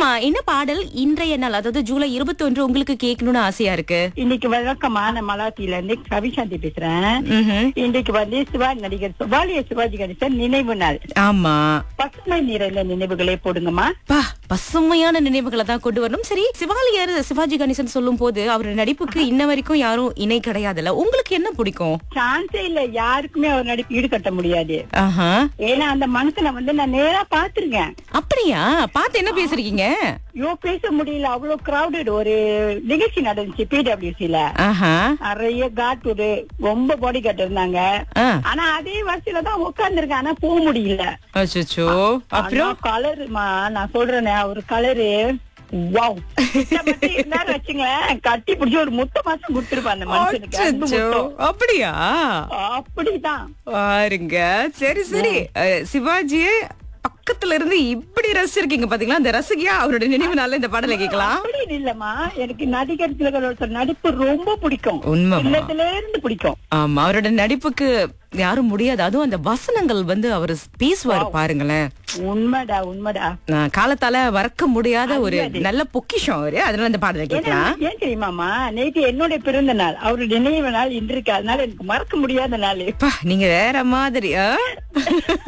சொல்லுங்கம்மா என்ன பாடல் இன்றைய நாள் அதாவது ஜூலை இருபத்தி ஒன்று உங்களுக்கு கேட்கணும்னு ஆசையா இருக்கு இன்னைக்கு வழக்கமான மலாத்தியில இருந்து கவிசாந்தி பேசுறேன் ம்ஹும். இன்னைக்கு வந்து சிவாஜி நடிகர் சிவாலிய சிவாஜி கணேசன் நினைவு நாள் ஆமா பசுமை நிறைந்த நினைவுகளே போடுங்கம்மா பா பசுமையான நினைவுகளை தான் கொண்டு வரணும் சரி சிவாலியர் சிவாஜி கணேசன் சொல்லும் போது அவர் நடிப்புக்கு இன்ன வரைக்கும் யாரும் இணை கிடையாதுல்ல உங்களுக்கு என்ன பிடிக்கும் சான்ஸே இல்ல யாருக்குமே அவர் நடிப்பு ஈடுகட்ட முடியாது ஆஹா ஏன்னா அந்த மனுஷனை வந்து நான் நேரா பாத்திருக்கேன் அப்படியா பார்த்து என்ன பேசுறீங்க ஐயோ பேச முடியல அவ்வளவு கிரௌடட் ஒரு நிகழ்ச்சி நடந்துச்சு பிடபிள்யூசில ஆஹா நிறைய காட் ஒரு ரொம்ப பாடி காட் இருந்தாங்க ஆ. ஆனா அதே வரிசையில தான் உட்கார்ந்துருக்கேன் ஆனா போக முடியல அச்சோ அப்புறம் கலருமா நான் சொல்றேனே அவர் கலரு வாவ் எல்லாரும் வச்சுங்களேன் கட்டி பிடிச்சி ஒரு முத்த மாசம் கொடுத்துருப்பேன் அந்த மனுஷனுக்கு அன்பு அச்சச்சோ, முத்தம். அப்படியா அப்படிதான் பாருங்க சரி சரி அஹ், சிவாஜியே பக்கத்துல இருந்து இப்படி ரசிச்சிருக்கீங்க பாத்தீங்களா அந்த ரசிகையா அவரோட நினைவு நாள்ல இந்த பாடலை கேட்கலாம் அப்படின்னு இல்லம்மா எனக்கு நடிகர் திலகரோட நடிப்பு ரொம்ப பிடிக்கும் உண்மைமா. சின்னதுல இருந்து பிடிக்கும் ஆமா அவரோட நடிப்புக்கு யாரும் முடியாது அதுவும் அந்த வசனங்கள் வந்து அவர் பேசுவாரு பாருங்களேன் உண்மைடா உண்மைடா நான் காலத்தால மறக்க முடியாத ஒரு நல்ல பொக்கிஷம் அவரு அதனால அந்த பாடலை ஏன்னா, கேட்கலாம் ஏன் தெரியுமாமா நேற்று என்னுடைய பிறந்த நாள் அவருடைய நினைவு நாள் இன்று இருக்கு அதனால எனக்கு மறக்க முடியாத நாள் அப்பா, நீங்க வேற மாதிரி ஆ?